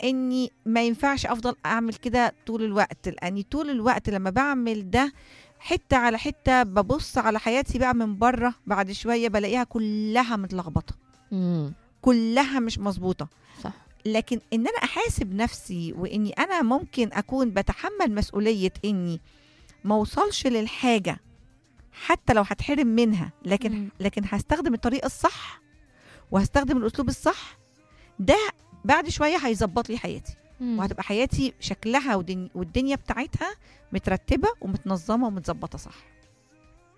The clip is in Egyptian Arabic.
اني ما ينفعش افضل اعمل كده طول الوقت لاني طول الوقت لما بعمل ده حته على حته ببص على حياتي بقى من بره بعد شويه بلاقيها كلها متلخبطه مم. كلها مش مظبوطه صح لكن ان انا احاسب نفسي واني انا ممكن اكون بتحمل مسؤوليه اني ما اوصلش للحاجه حتى لو هتحرم منها لكن مم. لكن هستخدم الطريقه الصح وهستخدم الاسلوب الصح ده بعد شويه هيظبط لي حياتي مم. وهتبقى حياتي شكلها ودن- والدنيا بتاعتها مترتبه ومتنظمه ومتظبطه صح